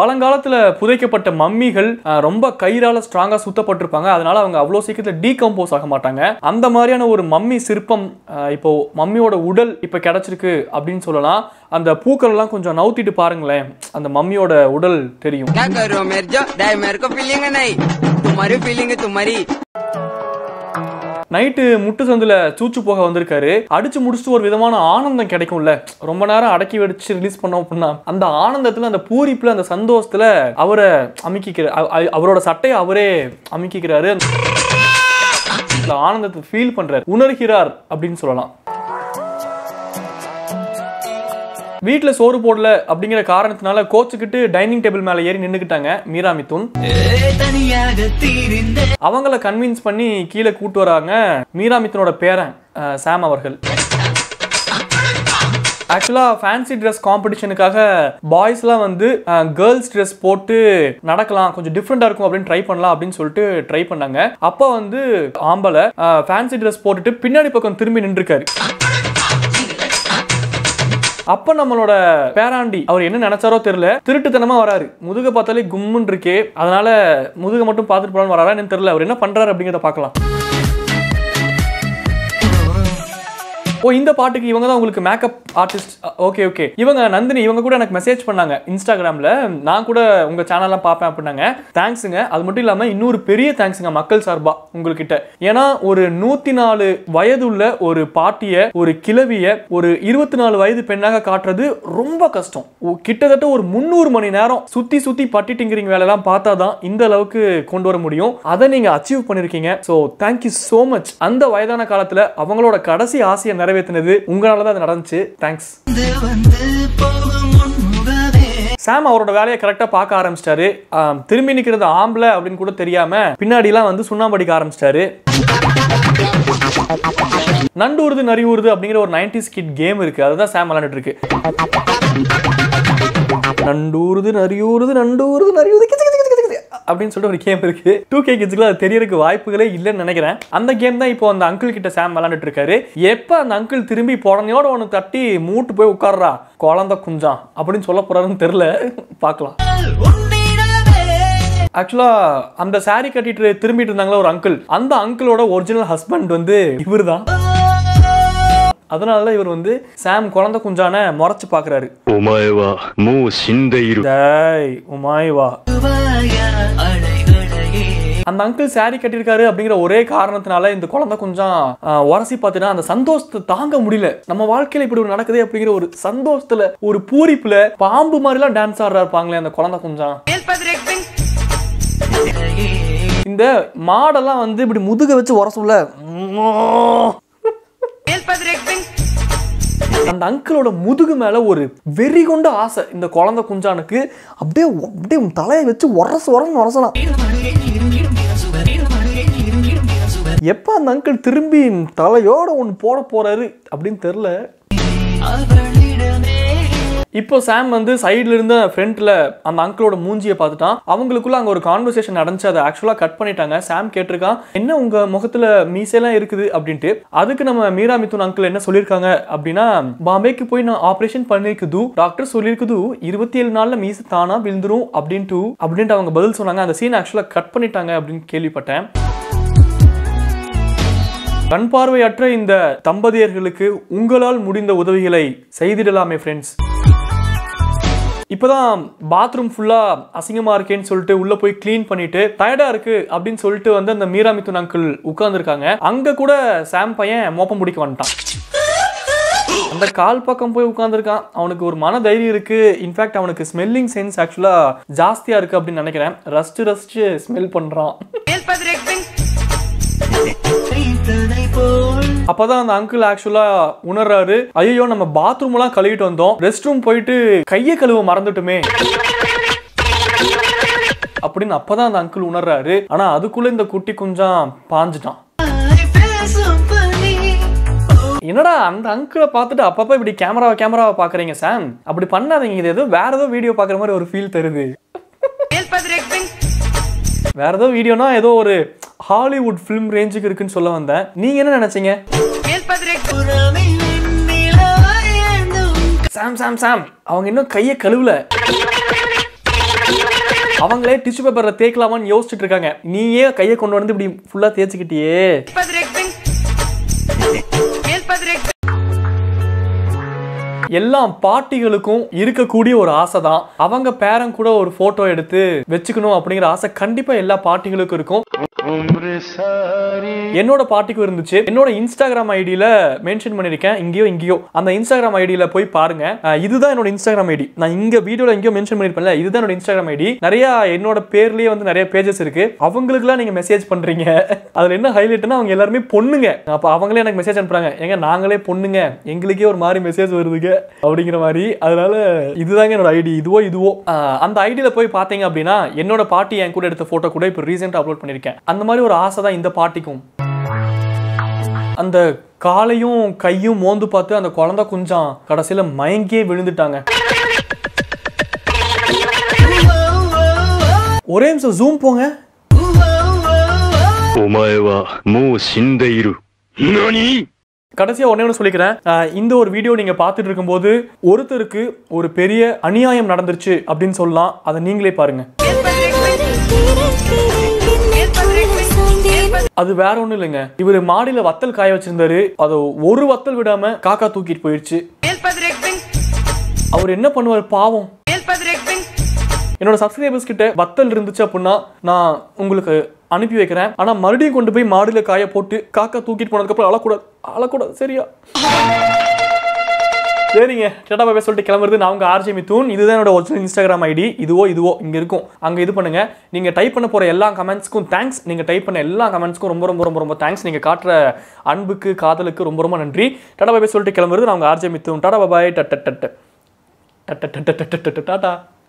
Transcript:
பழங்காலத்துல புதைக்கப்பட்ட மம்மிகள் அஹ், ரொம்ப கயிறால ஸ்ட்ராங்கா சுத்தப்பட்டிருப்பாங்க அதனால அவங்க அவ்வளோ சீக்கிரத்தில் டீகம்போஸ் ஆக மாட்டாங்க அந்த மாதிரியான ஒரு மம்மி சிற்பம் அஹ், இப்போ மம்மியோட உடல் இப்போ கிடைச்சிருக்கு அப்படின்னு சொல்லலாம் அந்த பூக்கள் எல்லாம் கொஞ்சம் நவுத்திட்டு பாருங்களேன் அந்த மம்மியோட உடல் தெரியும் क्या कर रहे हो मेरे जो डाय मेरे को फीलिंग है नहीं तुम्हारी फीलिंग है तुम्हारी நைட்டு முட்டு சந்துல சூச்சு போக வந்திருக்காரு அடிச்சு முடிச்சுட்டு ஒரு விதமான ஆனந்தம் கிடைக்கும்ல ரொம்ப நேரம் அடக்கி வச்சு ரிலீஸ் பண்ணோம் அப்படின்னா அந்த ஆனந்தத்துல அந்த பூரிப்புல அந்த சந்தோஷத்துல அவரை அமுக்கிக்கிற அ- அ- அவரோட சட்டையை அவரே அமுக்கிக்கிறாரு அந்த ஆனந்தத்தை ஃபீல் பண்றாரு உணர்கிறார் அப்படின்னு சொல்லலாம் வீட்டில் சோறு போடல அப்படிங்கிற காரணத்தினால கோச்சுக்கிட்டு டைனிங் டேபிள் மேலே ஏறி நின்றுக்கிட்டாங்க மீரா மிதுன் அவங்கள கன்வின்ஸ் பண்ணி கீழே கூட்டு வராங்க மீரா மிதுனோட பேரன் அஹ், சாம் அவர்கள் ஆக்சுவலாக ஃபேன்சி ட்ரெஸ் காம்படிஷனுக்காக பாய்ஸ்லாம் வந்து கேர்ள்ஸ் ட்ரெஸ் போட்டு நடக்கலாம் கொஞ்சம் டிஃப்ரெண்டாக இருக்கும் அப்படின்னு ட்ரை பண்ணலாம் அப்படின்னு சொல்லிட்டு ட்ரை பண்ணாங்க அப்போ வந்து ஆம்பளை ஃபேன்சி ட்ரெஸ் போட்டுட்டு பின்னாடி பக்கம் திரும்பி நின்றுருக்காரு அப்ப நம்மளோட பேராண்டி அவர் என்ன நினைச்சாரோ தெரியல திருட்டுத்தனமா வராரு முதுக பார்த்தாலே கும்முன்னு இருக்கே அதனால முதுக மட்டும் பார்த்துட்டு போலான்னு வராரா என்னன்னு தெரியல அவர் என்ன பண்றாரு அப்படிங்கிறத பார்க்கலாம் ஓ இந்த பாட்டுக்கு இவங்க தான் உங்களுக்கு மேக்கப் ஆர்டிஸ்ட் ஓகே ஓகே இவங்க நந்தினி இவங்க கூட எனக்கு மெசேஜ் பண்ணாங்க இன்ஸ்டாகிராம்ல நான் கூட உங்க சேனல்லாம் பார்ப்பேன் அப்படின்னாங்க தேங்க்ஸுங்க அது மட்டும் இல்லாம இன்னொரு பெரிய தேங்க்ஸுங்க மக்கள் சார்பா உங்ககிட்ட ஏன்னா ஒரு நூத்தி நாலு வயதுள்ள ஒரு பாட்டிய ஒரு கிழவிய ஒரு இருபத்தி நாலு வயது பெண்ணாக காட்டுறது ரொம்ப கஷ்டம் ஓ, கிட்டத்தட்ட ஒரு முந்நூறு மணி நேரம் சுத்தி சுத்தி பட்டி டிங்கரிங் வேலையெல்லாம் பார்த்தா தான் இந்த அளவுக்கு கொண்டு வர முடியும் அதை நீங்க அச்சீவ் பண்ணிருக்கீங்க ஸோ தேங்க்யூ ஸோ மச் அந்த வயதான காலத்துல அவங்களோட கடைசி ஆசையை நிறைவேற்றினது உங்களால தான் அது நடந்துச்சு தேங்க்ஸ் சாம் அவரோட வேலையை கரெக்டா பார்க்க ஆரம்பிச்சிட்டாரு ஆம், திரும்பி நிக்கிறது ஆம்பளை அப்படின்னு கூட தெரியாம பின்னாடிலாம் வந்து சுண்ணாம்படிக்க ஆரம்பிச்சிட்டாரு நண்டூருது நரியூருது அப்படிங்கிற ஒரு 90s கிட் கேம் இருக்கு அதுதான் சாம் விளையாண்டுட்டு இருக்கு நண்டூருது நரியூருது நண்டூருது நரியூருது கிச்சு, கிச்சு, கிச்சு, கிச்சு, கிச்சு அப்படின்னு சொல்லிட்டு ஒரு கேம் இருக்கு டூ கே கிட்ஸ்க்கு அது தெரியறதுக்கு வாய்ப்புகளே இல்லைன்னு நினைக்கிறேன் அந்த கேம் தான் இப்போ அந்த அங்கிள் கிட்ட சாம் விளையாண்டுட்டு இருக்காரு எப்ப அந்த அங்கிள் திரும்பி புடனையோட ஒன்று தட்டி மூட்டு போய் உட்கார்றா குழந்தை குஞ்சான் அப்படின்னு சொல்ல போறாருன்னு தெரியல பார்க்கலாம் ஆக்சுவலா அந்த saree கட்டிட்டு திரும்பிட்டு இருந்தாங்களா ஒரு அங்கிள் அந்த அங்கிளோட ஒரிஜினல் ஹஸ்பண்ட் வந்து இவர்தான் அதனால தான் இவர் வந்து சாம் குழந்தை குஞ்சான முறைச்சு பாக்குறாரு お前はもう死んでいる。 டேய் உமாய் வா அந்த அங்கிள் saree கட்டியிருக்காரு அப்படிங்கிற ஒரே காரணத்தினால இந்த குழந்தை கொஞ்சம் ஆஹ், உரசி பார்த்துனா அந்த சந்தோஷத்தை தாங்க முடியல நம்ம வாழ்க்கையில இப்படி ஒரு நடக்குதே அப்படிங்கிற ஒரு சந்தோஷத்துல ஒரு பூரிப்புல பாம்பு மாதிரிலாம் டான்ஸ் ஆடுறா இருப்பாங்களே அந்த குழந்தை கொஞ்சம் இந்த மாடெல்லாம் வந்து இப்படி முதுக வச்சு உரசும்ல அந்த அங்கிளோட முதுகு மேல ஒரு வெறி கொண்ட ஆசை இந்த குழந்தை குஞ்சானுக்கு அப்படியே அப்படியே தலையை வச்சு உரசு உரசு உரசலாம் எப்ப அந்த அங்கிள் திரும்பி தலையோட ஒன்று போட போறாரு அப்படின்னு தெரியல இப்போ சாம் வந்து சைடுல இருந்து ஃப்ரண்ட்ல அந்த அங்கிளோட மூஞ்சியை பார்த்துட்டான் அவங்களுக்குள்ள அங்க ஒரு கான்வர்சேஷன் நடந்துச்சு அதை ஆக்சுவலா கட் பண்ணிட்டாங்க சாம் கேட்டிருக்கான் என்ன உங்க முகத்துல மீசையெல்லாம் இருக்குது அப்படின்ட்டு அதுக்கு நம்ம மீரா மிதுன் அங்கிள் என்ன சொல்லியிருக்காங்க அப்படின்னா பாம்பேக்கு போய் நான் ஆபரேஷன் பண்ணிருக்குது டாக்டர் சொல்லியிருக்குது இருபத்தி ஏழு நாள்ல மீசை தானா விழுந்துரும் அப்படின்ட்டு அப்படின்ட்டு அவங்க பதில் சொன்னாங்க அந்த சீன் ஆக்சுவலா கட் பண்ணிட்டாங்க அப்படின்னு கேள்விப்பட்டேன் கண் பார்வையற்ற இந்த தம்பதியர்களுக்கு உங்களால் முடிந்த உதவிகளை செய்திடலாமே ஃப்ரெண்ட்ஸ் இப்போதான் பாத்ரூம் ஃபுல்லா அசிங்கமா இருக்கேன்னு சொல்லிட்டு உள்ள போய் க்ளீன் பண்ணிட்டு டயர்டா இருக்கு அப்படின்னு சொல்லிட்டு வந்து அந்த மீரா மிதுன் அங்கிள் உட்கார்ந்துருக்காங்க அங்க கூட சாம் பையன் மோப்பம் பிடிக்க வந்துட்டான் அந்த கால் பக்கம் போய் உட்கார்ந்துருக்கான் அவனுக்கு ஒரு மன தைரியம் இருக்கு இன்ஃபேக்ட் அவனுக்கு ஸ்மெல்லிங் சென்ஸ் ஆக்சுவலா ஜாஸ்தியா இருக்கு அப்படின்னு நினைக்கிறேன் ரசிச்சு ரசிச்சு ஸ்மெல் பண்றான் அப்பதான் அந்த அங்கிள் ஆக்சுவலா உணர்றாரு ஐயோ நம்ம பாத்ரூம் எல்லாம் கழுவிட்டு வந்தோம் ரெஸ்ட் ரூம் போயிட்டு கையை கழுவ மறந்துட்டுமே அப்படின்னு அப்பதான் அந்த அங்கிள் உணர்றாரு ஆனா அதுக்குள்ள இந்த குட்டி கொஞ்சம் பாஞ்சிட்டான் என்னடா அந்த அங்கிளை பார்த்துட்டு அப்பப்ப இப்படி கேமராவை கேமராவை பாக்குறீங்க சாம் அப்படி பண்ணாதீங்க இது ஏதோ வேற ஏதோ வீடியோ பாக்குற மாதிரி ஒரு ஃபீல் தருது வேற ஏதோ வீடியோனா ஏதோ ஒரு ஹாலிவுட் ஃபிலிம் ரேஞ்சுக்கு இருக்குன்னு சொல்ல வந்தேன் நீங்க என்ன நினைச்சீங்க சாம் சாம் சாம் அவங்க இன்னும் கையை கழுவல அவங்களே டிஷ்யூ பேப்பர்ல தேய்க்கலாமான்னு யோசிச்சுட்டு இருக்காங்க நீயே கையை கொண்டு வந்து இப்படி ஃபுல்லா தேய்ச்சிக்கிட்டியே எல்லா பாட்டிகளுக்கும் இருக்கக்கூடிய ஒரு ஆசை தான் அவங்க பேரன் கூட ஒரு போட்டோ எடுத்து வச்சுக்கணும் அப்படிங்கிற ஆசை கண்டிப்பா எல்லா பாட்டிகளுக்கும் இருக்கும் என்னோட பாட்டிக்கும் இருந்துச்சு என்னோட இன்ஸ்டாகிராம் ஐடியில மென்ஷன் பண்ணிருக்கேன் இங்கேயோ இங்கேயோ அந்த இன்ஸ்டாகிராம் ஐடியில போய் பாருங்க அஹ் இதுதான் என்னோட இன்ஸ்டாகிராம் ஐடி நான் இங்க வீடியோல எங்கேயோ மென்ஷன் பண்ணிருப்பேன்ல இதுதான் என்னோட இன்ஸ்டாகிராம் ஐடி நிறைய என்னோட பேர்லயே வந்து நிறைய பேஜஸ் இருக்கு அவங்களுக்குலாம் நீங்க மெசேஜ் பண்றீங்க அதுல என்ன ஹைலைட்னா அவங்க எல்லாருமே பொண்ணுங்க அப்ப அவங்களே எனக்கு மெசேஜ் அனுப்புறாங்க ஏங்க நாங்களே பொண்ணுங்க எங்களுக்கே ஒரு மாதிரி மெசேஜ் வருதுங்க அப்படிங்கிற மாதிரி அதனால இதுதாங்க என்னோட ஐடி இதுவோ இதுவோ அஹ் அந்த ஐடியில போய் பாத்தீங்க அப்படின்னா என்னோட பாட்டி என் கூட எடுத்த போட்டோ கூட இப்போ ரீசெண்டாக அப்லோட் பண்ணிருக்கேன் அந்த மாதிரி ஒரு ஆசை தான் இந்த பாட்டிக்கும் அந்த காலையும் கையும் மோந்து பார்த்து அந்த குழந்தை கொஞ்சம் கடைசியில மயங்கியே விழுந்துட்டாங்க ஒரே நிமிஷம் ஜூம் போங்க お前はもう死んでいる。何 கடைசியா ஒண்ணே ஒன்று சொல்லிக்கிறேன் அஹ் இந்த ஒரு வீடியோ நீங்க பார்த்துட்டு இருக்கும்போது ஒருத்தருக்கு ஒரு பெரிய அநியாயம் நடந்துருச்சு அப்படின்னு சொல்லலாம் அதை நீங்களே பாருங்க அது வேற ஒண்ணும் இல்லைங்க இவர் மாடியில வத்தல் காய வச்சிருந்தாரு அதை ஒரு வத்தல் விடாம காக்கா தூக்கிட்டு போயிடுச்சு அவர் என்ன பண்ணுவார் பாவம் என்னோட சப்ஸ்கிரைபர்ஸ் கிட்ட வத்தல் இருந்துச்சு அப்படின்னா நான் உங்களுக்கு அனுப்பி வைக்கிறேன் ஆனா மறுபடியும் கொண்டு போய் மாடியில காய போட்டு காக்கா தூக்கிட்டு போனதுக்கப்புறம் அழக்கூடாது அழக்கூடாது சரியா சரிங்க சேட்டா பாபா சொல்லிட்டு கிளம்புறது நான் உங்க ஆர்ஜி மித்தூன் இதுதான் என்னோட ஒரிஜினல் இன்ஸ்டாகிராம் ஐடி இதுவோ இதுவோ இங்க இருக்கும் அங்க இது பண்ணுங்க நீங்க டைப் பண்ண போற எல்லா கமெண்ட்ஸ்க்கும் தேங்க்ஸ் நீங்க டைப் பண்ண எல்லா கமெண்ட்ஸ்க்கும் ரொம்ப ரொம்ப ரொம்ப ரொம்ப தேங்க்ஸ் நீங்க காட்டுற அன்புக்கு காதலுக்கு ரொம்ப ரொம்ப நன்றி டாடா பாபா சொல்லிட்டு கிளம்புறது நான் உங்க ஆர்ஜி மித்தூன் டாடா பாபாய் டட் டட் டட் டட் டட் டட் டட் டட் டாடா